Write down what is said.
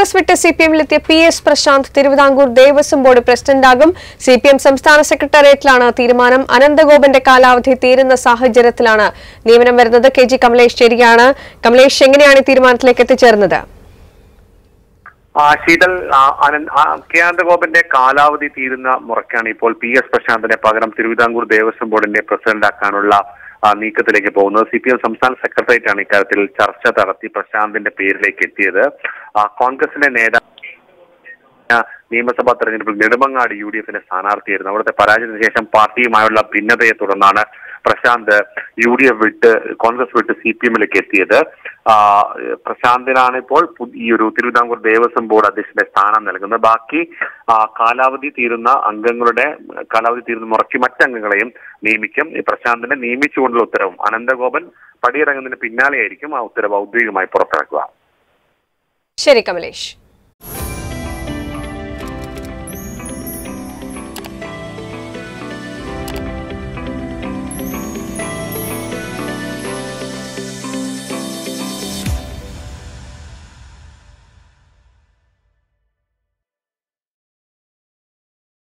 കോൺഗ്രസ് വിട്ട് C P എമ്മിലെത്തിയ P S Prashanth Thiruvithamkoor Devaswom board പ്രസിഡന്റാകും സി പി എം സംസ്ഥാന സെക്രട്ടേറിയറ്റിലാണ് തീരുമാനം അനന്തഗോപന്റെ കാലാവധി തീരുന്ന സാഹചര്യത്തിലാണ് നിയമനം വരുന്നത് കെ ജി കമലേഷ് ചേരുകയാണ് കമലേഷ് എങ്ങനെയാണ് ഈ തീരുമാനത്തിലേക്ക് എത്തിച്ചേർന്നത് ആ, ശീതൽ ആ, അനന്ത് ആ, കെ ആനന്ദഗോപന്റെ കാലാവധി തീരുന്ന മുറയ്ക്കാണ് ഇപ്പോൾ പി എസ് പ്രശാന്തിനെ പകരം തിരുവിതാംകൂർ ദേവസ്വം ബോർഡിന്റെ പ്രസിഡന്റാക്കാനുള്ള ആ, നീക്കത്തിലേക്ക് പോകുന്നത് സി പി എം സംസ്ഥാന സെക്രട്ടേറിയറ്റ് ആണ് ഇക്കാര്യത്തിൽ ചർച്ച നടത്തി പ്രശാന്തിന്റെ പേരിലേക്ക് എത്തിയത് ആ, കോൺഗ്രസിന്റെ നേതാവ് ആ, നിയമസഭാ തെരഞ്ഞെടുപ്പിൽ നെടുമങ്ങാട് യു ഡി എഫിന്റെ സ്ഥാനാർത്ഥിയായിരുന്നു അവിടുത്തെ പരാജയത്തിന് ശേഷം പാർട്ടിയുമായുള്ള ഭിന്നതയെ തുടർന്നാണ് പ്രശാന്ത് യു ഡി എഫ് വിട്ട് കോൺഗ്രസ് വിട്ട് സി പി എമ്മിലേക്ക് എത്തിയത് ആ, പ്രശാന്തിനാണ് ഇപ്പോൾ പു- ഈ ഒരു തിരുവിതാംകൂർ ദേവസ്വം ബോർഡ് അധ്യക്ഷന്റെ സ്ഥാനം നൽകുന്നത് ബാക്കി ആ, കാലാവധി തീരുന്ന അംഗങ്ങളുടെ കാലാവധി തീരുന്ന മുറയ്ക്ക് മറ്റംഗങ്ങളെയും നിയമിക്കും ഈ പ്രശാന്തിനെ നിയമിച്ചുകൊണ്ടുള്ള ഉത്തരവും അനന്തഗോപൻ പടിയിറങ്ങുന്നതിന് പിന്നാലെയായിരിക്കും ആ ഉത്തരവ് ഔദ്യോഗികമായി പുറത്തിറക്കുക ശരി കമലേഷ്